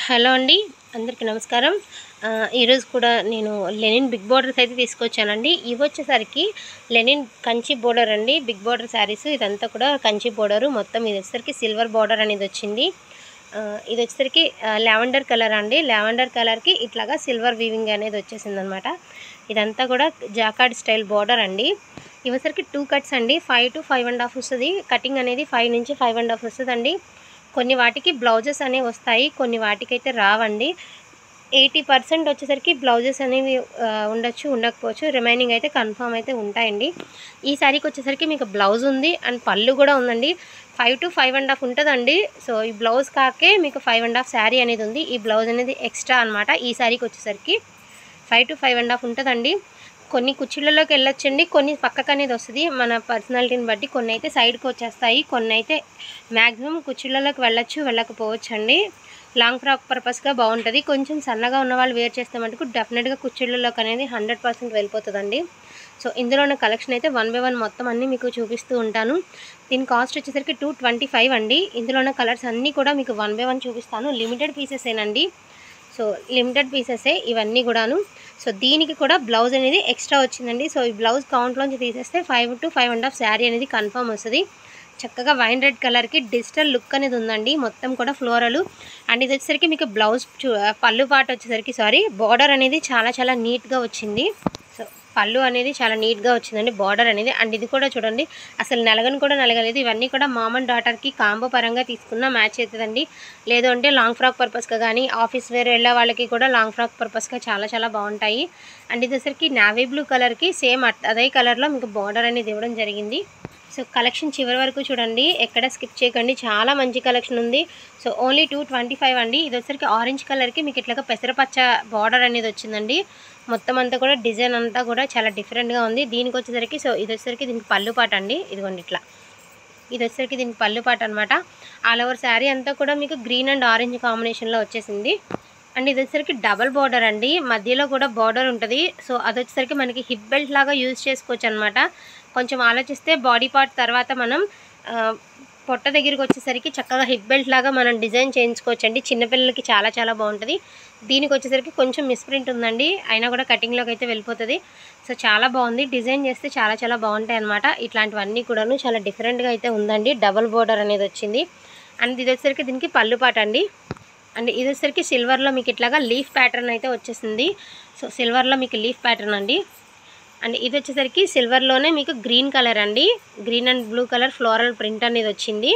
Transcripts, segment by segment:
hello అండి అందరికీ నమస్కారం ఆ, ఈరోజు కూడా నేను లెనిన్ బిగ్ బోర్డర్స్ అయితే తీసుకొచ్చానండి ఇవి వచ్చేసరికి లెనిన్ కంచి బోర్డర్ అండి బిగ్ బోర్డర్ శారీస్ ఇదంతా కూడా కంచి బోర్డరు మొత్తం ఇది వచ్చేసరికి సిల్వర్ బోర్డర్ అనేది వచ్చింది ఆ, ఇది వచ్చేసరికి లావెండర్ కలర్ అండి లావెండర్ కలర్కి ఇట్లాగా సిల్వర్ వీవింగ్ అనేది వచ్చేసింది అనమాట ఇదంతా కూడా జాకార్డ్ స్టైల్ బోర్డర్ అండి ఇవి వచ్చేసరికి టూ కట్స్ అండి five to five and half వస్తుంది కటింగ్ అనేది ఫైవ్ నుంచి ఫైవ్ అండ్ హాఫ్ వస్తుందండి కొన్ని వాటికి బ్లౌజెస్ అనేవి వస్తాయి కొన్ని వాటికైతే రావండి ఎయిటీ పర్సెంట్ వచ్చేసరికి బ్లౌజెస్ అనేవి ఆ, ఉండొచ్చు ఉండకపోవచ్చు రిమైనింగ్ అయితే కన్ఫర్మ్ అయితే ఉంటాయండి ఈ శారీకి వచ్చేసరికి మీకు బ్లౌజ్ ఉంది అండ్ పళ్ళు కూడా ఉందండి five to five and half ఉంటుందండి సో ఈ బ్లౌజ్ కాకే మీకు ఫైవ్ అండ్ హాఫ్ శారీ అనేది ఉంది ఈ బ్లౌజ్ అనేది ఎక్స్ట్రా అనమాట ఈ శారీకి వచ్చేసరికి five to five and half ఉంటుందండి కొన్ని కుర్చీలలోకి వెళ్ళొచ్చండి కొన్ని పక్కకు అనేది వస్తుంది మన పర్సనాలిటీని బట్టి కొన్ని అయితే సైడ్కి వచ్చేస్తాయి కొన్ని అయితే మ్యాక్సిమం కుర్చీలలోకి వెళ్ళొచ్చు వెళ్ళకపోవచ్చు అండి లాంగ్ ఫ్రాక్ పర్పస్గా బాగుంటుంది కొంచెం సన్నగా ఉన్న వాళ్ళు వేర్ చేస్తే మటుకు డెఫినెట్గా కుర్చీలలోకి అనేది హండ్రెడ్ పర్సెంట్ వెళ్ళిపోతుందండి సో ఇందులో ఉన్న కలెక్షన్ అయితే వన్ బై వన్ మొత్తం అన్నీ మీకు చూపిస్తూ ఉంటాను దీని కాస్ట్ వచ్చేసరికి టూ ట్వంటీ ఫైవ్ అండి ఇందులో ఉన్న కలర్స్ అన్నీ కూడా మీకు వన్ బై వన్ చూపిస్తాను లిమిటెడ్ పీసెసేనండి సో లిమిటెడ్ పీసెసే ఇవన్నీ కూడాను సో దీనికి కూడా బ్లౌజ్ అనేది ఎక్స్ట్రా వచ్చిందండి సో ఈ బ్లౌజ్ కౌంట్లోంచి తీసేస్తే five to five and half sari అనేది కన్ఫర్మ్ వస్తుంది చక్కగా వైన్ రెడ్ కలర్కి డిజిటల్ లుక్ అనేది ఉందండి మొత్తం కూడా ఫ్లోరల్ అండ్ ఇది వచ్చేసరికి మీకు బ్లౌజ్ చూ పళ్ళు పాట వచ్చేసరికి సారీ బార్డర్ అనేది చాలా చాలా నీట్గా వచ్చింది సో పళ్ళు అనేది చాలా నీట్గా వచ్చిందండి బార్డర్ అనేది అండ్ ఇది కూడా చూడండి అసలు నలగని కూడా నలగలేదు ఇవన్నీ కూడా మామ్ అండ్ డాటర్కి కాంబో పరంగా తీసుకున్న మ్యాచ్ అవుతుందండి లేదు అంటే లాంగ్ ఫ్రాక్ పర్పస్గా కానీ ఆఫీస్ వేర్ వెళ్ళే వాళ్ళకి కూడా లాంగ్ ఫ్రాక్ పర్పస్గా చాలా చాలా బాగుంటాయి అండ్ ఇది వచ్చరికి నావీ బ్లూ కలర్కి సేమ్ అదే కలర్లో మీకు బార్డర్ అనేది ఇవ్వడం జరిగింది సో కలెక్షన్ చివరి వరకు చూడండి ఎక్కడ స్కిప్ చేయకండి చాలా మంచి కలెక్షన్ ఉంది so only two twenty five అండి ఇది వచ్చరికి ఆరెంజ్ కలర్కి మీకు ఇట్లాగా పెసరపచ్చ బార్డర్ అనేది వచ్చిందండి మొత్తం అంతా కూడా డిజైన్ అంతా కూడా చాలా డిఫరెంట్గా ఉంది దీనికి వచ్చేసరికి సో ఇది వచ్చేసరికి దీనికి పళ్ళు పాట అండి ఇదిగోండి ఇట్లా ఇది వచ్చేసరికి దీనికి పళ్ళు పాట అనమాట ఆల్ ఓవర్ శారీ అంతా కూడా మీకు గ్రీన్ అండ్ ఆరెంజ్ కాంబినేషన్లో వచ్చేసింది అండ్ ఇది వచ్చేసరికి డబల్ బార్డర్ అండి మధ్యలో కూడా బార్డర్ ఉంటుంది సో అది వచ్చేసరికి మనకి హిప్ బెల్ట్ లాగా యూజ్ చేసుకోవచ్చు అనమాట కొంచెం ఆలోచిస్తే బాడీ పార్ట్ తర్వాత మనం ఆ, పొట్ట దగ్గరికి వచ్చేసరికి చక్కగా హిప్ బెల్ట్ లాగా మనం డిజైన్ చేయించుకోవచ్చు అండి చిన్నపిల్లలకి చాలా చాలా బాగుంటుంది దీనికి వచ్చేసరికి కొంచెం మిస్ప్రింట్ ఉందండి అయినా కూడా కటింగ్లోకి అయితే వెళ్ళిపోతుంది సో చాలా బాగుంది డిజైన్ చేస్తే చాలా చాలా బాగుంటాయి అనమాట ఇట్లాంటివన్నీ కూడాను చాలా డిఫరెంట్గా అయితే ఉందండి డబల్ బోర్డర్ అనేది వచ్చింది అండ్ ఇది వచ్చేసరికి దీనికి పళ్ళు పాట అండి అండ్ ఇది వచ్చేసరికి సిల్వర్లో మీకు ఇట్లాగా లీఫ్ ప్యాటర్న్ అయితే వచ్చేసింది సో సిల్వర్లో మీకు లీఫ్ ప్యాటర్న్ అండి అండ్ ఇది వచ్చేసరికి సిల్వర్లోనే మీకు గ్రీన్ కలర్ అండి green and blue colour floral print అనేది వచ్చింది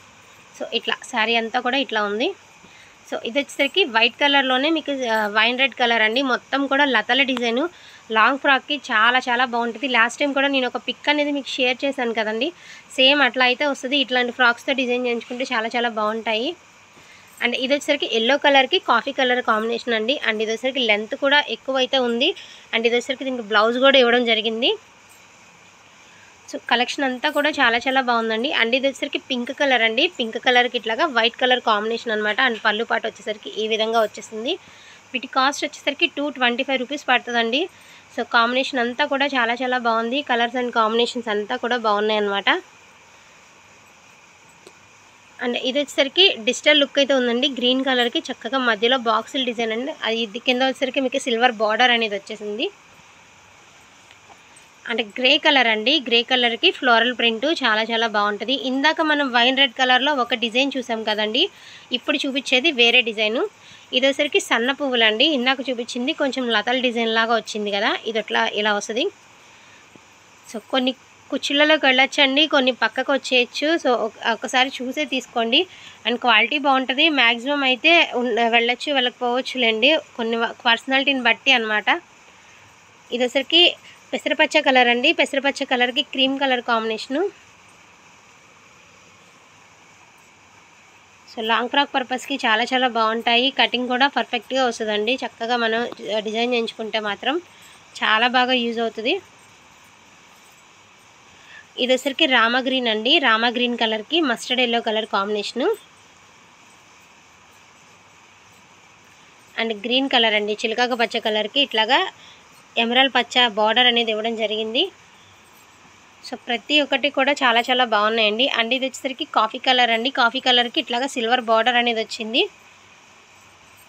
సో ఇట్లా శారీ అంతా కూడా ఇట్లా ఉంది సో ఇది వచ్చేసరికి వైట్ కలర్లోనే మీకు ఆ, వైన్ రెడ్ కలర్ అండి మొత్తం కూడా లతల డిజైన్ లాంగ్ ఫ్రాక్కి చాలా చాలా బాగుంటుంది లాస్ట్ టైం కూడా నేను ఒక పిక్ అనేది మీకు షేర్ చేశాను కదండి సేమ్ అట్లా అయితే వస్తుంది ఇట్లాంటి ఫ్రాక్స్తో డిజైన్ చేయించుకుంటే చాలా చాలా బాగుంటాయి అండ్ ఇది వచ్చేసరికి ఎల్లో కలర్కి కాఫీ కలర్ కాంబినేషన్ అండి అండ్ ఇది వచ్చేసరికి లెంత్ కూడా ఎక్కువ అయితే ఉంది అండ్ ఇది వచ్చేసరికి దీనికి బ్లౌజ్ కూడా ఇవ్వడం జరిగింది సో కలెక్షన్ అంతా కూడా చాలా చాలా బాగుందండి అండ్ ఇది వచ్చేసరికి పింక్ కలర్ అండి పింక్ కలర్కి ఇట్లాగా వైట్ కలర్ కాంబినేషన్ అనమాట అండ్ పళ్ళు పాట వచ్చేసరికి ఈ విధంగా వచ్చేసింది వీటి కాస్ట్ వచ్చేసరికి టూ ట్వంటీ ఫైవ్ రూపీస్ పడుతుందండి సో కాంబినేషన్ అంతా కూడా చాలా చాలా బాగుంది కలర్స్ అండ్ కాంబినేషన్స్ అంతా కూడా బాగున్నాయి అనమాట అండ్ ఇది వచ్చేసరికి డిజిటల్ లుక్ అయితే ఉందండి గ్రీన్ కలర్కి చక్కగా మధ్యలో బాక్సుల డిజైన్ అండి అది ఇది కింద వచ్చేసరికి మీకు సిల్వర్ బార్డర్ అనేది వచ్చేసింది అంటే గ్రే కలర్ అండి గ్రే కలర్కి ఫ్లోరల్ ప్రింట్ చాలా చాలా బాగుంటుంది ఇందాక మనం వైన్ రెడ్ కలర్లో ఒక డిజైన్ చూసాం కదండి ఇప్పుడు చూపించేది వేరే డిజైను ఇది వచ్చేసరికి సన్న పువ్వులు అండి ఇందాక చూపించింది కొంచెం లతల డిజైన్ లాగా వచ్చింది కదా ఇది అట్లా ఇలా వస్తుంది సో కొన్ని కుర్చీలలోకి వెళ్ళొచ్చండి కొన్ని పక్కకు వచ్చేయచ్చు సో ఒక- ఒకసారి చూసే తీసుకోండి అండ్ క్వాలిటీ బాగుంటుంది మ్యాక్సిమం అయితే ఉన్- వెళ్ళొచ్చు వెళ్ళకపోవచ్చులేండి కొన్ని పర్సనాలిటీని బట్టి అనమాట ఇది వచ్చరికి పెసరపచ్చ కలర్ అండి పెసరపచ్చ కలర్కి cream colour combination so long frock పర్పస్కి చాలా చాలా బాగుంటాయి కటింగ్ కూడా పర్ఫెక్ట్గా వస్తుందండి చక్కగా మనం డిజైన్ చేయించుకుంటే మాత్రం చాలా బాగా యూజ్ అవుతుంది ఇది వచ్చరికి రామా గ్రీన్ అండి రామా గ్రీన్ కలర్కి mustard yellow colour combination and green colour అండి చిలకాక పచ్చ కలర్కి ఇట్లాగా ఎమరాల్ పచ్చ బార్డర్ అనేది ఇవ్వడం జరిగింది సో ప్రతి ఒక్కటి కూడా చాలా చాలా బాగున్నాయండి అండ్ ఇది వచ్చేసరికి కాఫీ కలర్ అండి కాఫీ కలర్కి ఇట్లాగా సిల్వర్ బార్డర్ అనేది వచ్చింది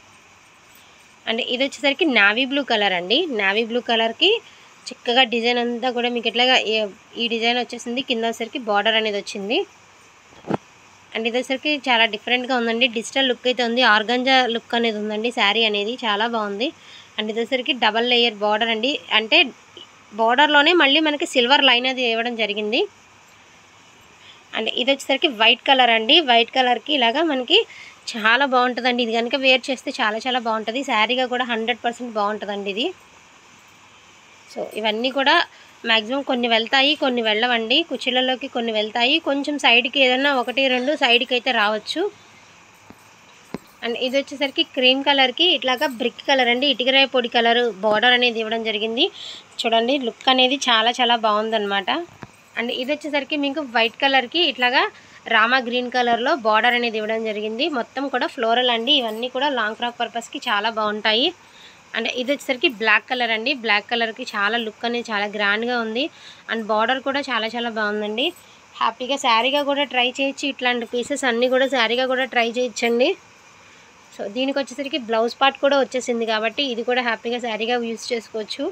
అండ్ ఇది వచ్చేసరికి నావీ బ్లూ కలర్ అండి నావీ బ్లూ కలర్కి చక్కగా డిజైన్ అంతా కూడా మీకు ఎట్లాగా ఏ- ఈ డిజైన్ వచ్చేసింది కింద వచ్చేసరికి బార్డర్ అనేది వచ్చింది అండ్ ఇది వచ్చేసరికి చాలా డిఫరెంట్గా ఉందండి డిజిటల్ లుక్ అయితే ఉంది ఆర్గంజా లుక్ అనేది ఉందండి శారీ అనేది చాలా బాగుంది అండ్ ఇది వచ్చేసరికి డబల్ లేయర్ బార్డర్ అండి అంటే బార్డర్లోనే మళ్ళీ మనకి సిల్వర్ లైన్ అది ఇవ్వడం జరిగింది అండ్ ఇది వచ్చేసరికి వైట్ కలర్ అండి వైట్ కలర్కి ఇలాగా మనకి చాలా బాగుంటుందండి ఇది కనుక వేర్ చేస్తే చాలా చాలా బాగుంటుంది శారీగా కూడా హండ్రెడ్ పర్సెంట్ బాగుంటుందండి ఇది సో ఇవన్నీ కూడా మ్యాక్సిమం కొన్ని వెళ్తాయి కొన్ని వెళ్ళవండి కుర్చీలలోకి కొన్ని వెళ్తాయి కొంచెం సైడ్కి ఏదైనా ఒకటి రెండు సైడ్కి అయితే రావచ్చు అండ్ ఇది వచ్చేసరికి క్రీమ్ కలర్కి ఇట్లాగా బ్రిక్ కలర్ అండి ఇటుకరాయ పొడి కలర్ బార్డర్ అనేది ఇవ్వడం జరిగింది చూడండి లుక్ అనేది చాలా చాలా బాగుందన్నమాట అండ్ ఇది వచ్చేసరికి మీకు వైట్ కలర్కి ఇట్లాగా రామా గ్రీన్ కలర్లో బార్డర్ అనేది ఇవ్వడం జరిగింది మొత్తం కూడా ఫ్లోరల్ అండి ఇవన్నీ కూడా లాంగ్ ఫ్రాక్ పర్పస్కి చాలా బాగుంటాయి అండ్ ఇది వచ్చేసరికి బ్లాక్ కలర్ అండి బ్లాక్ కలర్కి చాలా లుక్ అనేది చాలా గ్రాండ్గా ఉంది అండ్ బార్డర్ కూడా చాలా చాలా బాగుందండి హ్యాపీగా శారీగా కూడా ట్రై చేయొచ్చు ఇట్లాంటి పీసెస్ అన్నీ కూడా శారీగా కూడా ట్రై చేయొచ్చండి సో దీనికి వచ్చేసరికి బ్లౌజ్ పార్ట్ కూడా వచ్చేసింది కాబట్టి ఇది కూడా హ్యాపీగా శారీగా యూజ్ చేసుకోవచ్చు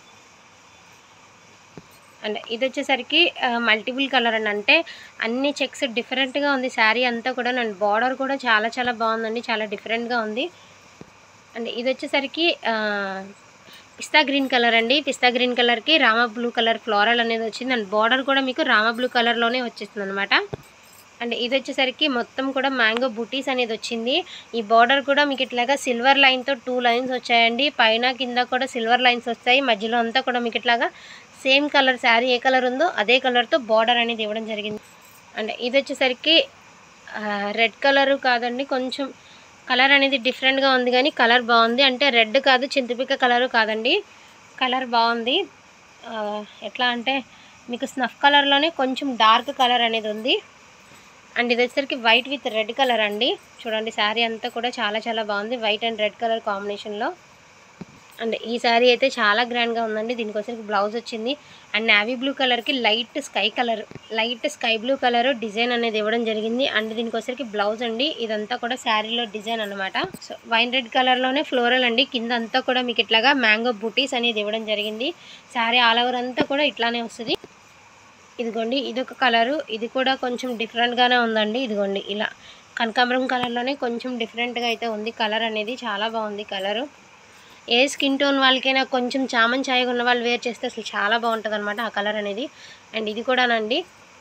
అండ్ ఇది వచ్చేసరికి మల్టిపుల్ కలర్ అండి అంటే అన్ని చెక్స్ డిఫరెంట్గా ఉంది శారీ అంతా కూడా అండ్ బార్డర్ కూడా చాలా చాలా బాగుందండి చాలా డిఫరెంట్గా ఉంది అండ్ ఇది వచ్చేసరికి ఆ, పిస్తా గ్రీన్ కలర్ అండి పిస్తా గ్రీన్ కలర్కి రామ బ్లూ కలర్ ఫ్లోరల్ అనేది వచ్చింది అండ్ బార్డర్ కూడా మీకు రామ బ్లూ కలర్లోనే వచ్చేస్తుంది అనమాట అండ్ ఇది వచ్చేసరికి మొత్తం కూడా మ్యాంగో బుటీస్ అనేది వచ్చింది ఈ బార్డర్ కూడా మీకు ఇట్లాగా సిల్వర్ లైన్తో టూ లైన్స్ వచ్చాయండి పైన కింద కూడా సిల్వర్ లైన్స్ వస్తాయి మధ్యలో అంతా కూడా మీకు ఇట్లాగా సేమ్ కలర్ శారీ ఏ కలర్ ఉందో అదే కలర్తో బార్డర్ అనేది ఇవ్వడం జరిగింది అండ్ ఇది వచ్చేసరికి రెడ్ కలర్ కాదండి కొంచెం కలర్ అనేది డిఫరెంట్గా ఉంది కానీ కలర్ బాగుంది అంటే రెడ్ కాదు చింతపిక్క కలరు కాదండి కలర్ బాగుంది ఆ, ఎట్లా అంటే మీకు స్నఫ్ కలర్లోనే కొంచెం డార్క్ కలర్ అనేది ఉంది అండ్ ఇది వచ్చేసరికి వైట్ విత్ రెడ్ కలర్ అండి చూడండి శారీ అంతా కూడా చాలా చాలా బాగుంది వైట్ అండ్ రెడ్ కలర్ కాంబినేషన్లో అండ్ ఈ శారీ అయితే చాలా గ్రాండ్గా ఉందండి దీనికి వచ్చేసరికి బ్లౌజ్ వచ్చింది అండ్ నావీ బ్లూ కలర్కి light sky colour light sky blue colour design అనేది ఇవ్వడం జరిగింది అండ్ దీనికి వచ్చేసరికి బ్లౌజ్ అండి ఇదంతా కూడా శారీలో డిజైన్ అనమాట సో వైన్ రెడ్ కలర్లోనే ఫ్లోరల్ అండి కింద అంతా కూడా మీకు ఇట్లాగా మ్యాంగో బుటీస్ అనేది ఇవ్వడం జరిగింది శారీ ఆల్ ఓవర్ అంతా కూడా ఇట్లానే వస్తుంది ఇదిగోండి ఇదొక కలరు ఇది కూడా కొంచెం డిఫరెంట్గానే ఉందండి ఇదిగోండి ఇలా కనకాంబరం కలర్లోనే కొంచెం డిఫరెంట్గా అయితే ఉంది కలర్ అనేది చాలా బాగుంది కలరు ఏ స్కిన్ టోన్ వాళ్ళకైనా కొంచెం చామన్ ఛాయగా ఉన్న వాళ్ళు వేర్ చేస్తే అసలు చాలా బాగుంటుంది అనమాట ఆ కలర్ అనేది అండ్ ఇది కూడానండి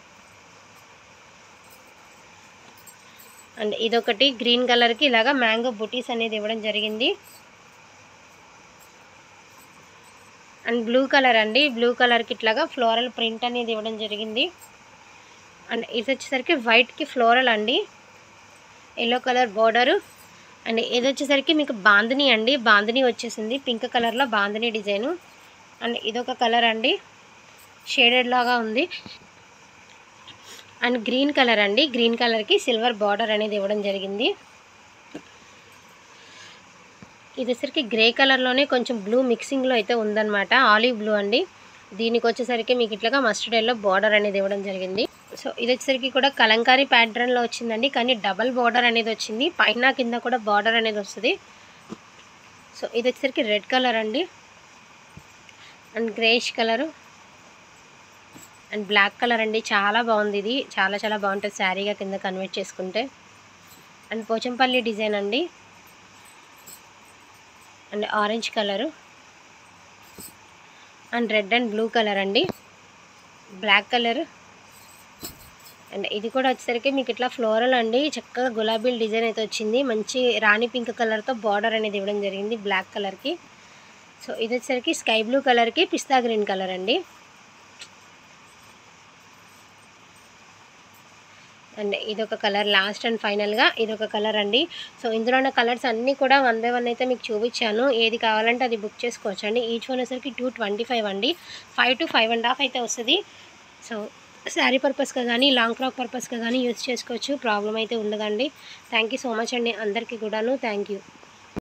అండ్ ఇదొకటి గ్రీన్ కలర్కి ఇలాగా మ్యాంగో బుటీస్ అనేది ఇవ్వడం జరిగింది అండ్ బ్లూ కలర్ అండి బ్లూ కలర్కి ఇట్లాగా ఫ్లోరల్ ప్రింట్ అనేది ఇవ్వడం జరిగింది అండ్ ఇది వచ్చేసరికి వైట్కి ఫ్లోరల్ అండి ఎల్లో కలర్ బార్డరు అండ్ ఇది వచ్చేసరికి మీకు బాందిని అండి బాందిని వచ్చేసింది పింక్ కలర్లో బాందిని డిజైను అండ్ ఇదొక కలర్ అండి షేడెడ్ లాగా ఉంది అండ్ గ్రీన్ కలర్ అండి గ్రీన్ కలర్కి సిల్వర్ బార్డర్ అనేది ఇవ్వడం జరిగింది ఇది వచ్చేసరికి గ్రే కలర్లోనే కొంచెం బ్లూ మిక్సింగ్లో అయితే ఉందన్నమాట ఆలివ్ బ్లూ అండి దీనికి వచ్చేసరికి మీకు ఇట్లాగా మస్టర్డ్ ఎల్లో బార్డర్ అనేది ఇవ్వడం జరిగింది సో ఇది వచ్చేసరికి కూడా కలంకారీ ప్యాటర్న్లో వచ్చిందండి కానీ డబల్ బార్డర్ అనేది వచ్చింది పైన కింద కూడా బార్డర్ అనేది వస్తుంది సో ఇది వచ్చేసరికి రెడ్ కలర్ అండి and greyish colour and black colour అండి చాలా బాగుంది ఇది చాలా చాలా బాగుంటుంది శారీగా కింద కన్వర్ట్ చేసుకుంటే అండ్ పోచంపల్లి డిజైన్ అండి and orange colour and red and blue colour అండి బ్లాక్ కలర్ అండ్ ఇది కూడా వచ్చేసరికి మీకు ఇట్లా ఫ్లోరల్ అండి చక్కగా గులాబీల డిజైన్ అయితే వచ్చింది మంచి రాణి పింక్ కలర్తో బార్డర్ అనేది ఇవ్వడం జరిగింది బ్లాక్ కలర్కి సో ఇది వచ్చేసరికి స్కై బ్లూ కలర్కి పిస్తా గ్రీన్ కలర్ అండి అండ్ ఇదొక కలర్ లాస్ట్ అండ్ ఫైనల్గా ఇదొక కలర్ అండి సో ఇందులో ఉన్న కలర్స్ అన్నీ కూడా వన్ బై వన్ అయితే మీకు చూపించాను ఏది కావాలంటే అది బుక్ చేసుకోవచ్చు అండి ఈచ్ వన్ వచ్చేసరికి టూ ట్వంటీ ఫైవ్ అండి five to five and half అయితే వస్తుంది సో శారీ పర్పస్గా కానీ లాంగ్ ఫ్రాక్ పర్పస్గా కానీ యూస్ చేసుకోవచ్చు ప్రాబ్లం అయితే ఉండదండి థ్యాంక్ యూ సో మచ్ అండి అందరికీ కూడాను థ్యాంక్ యూ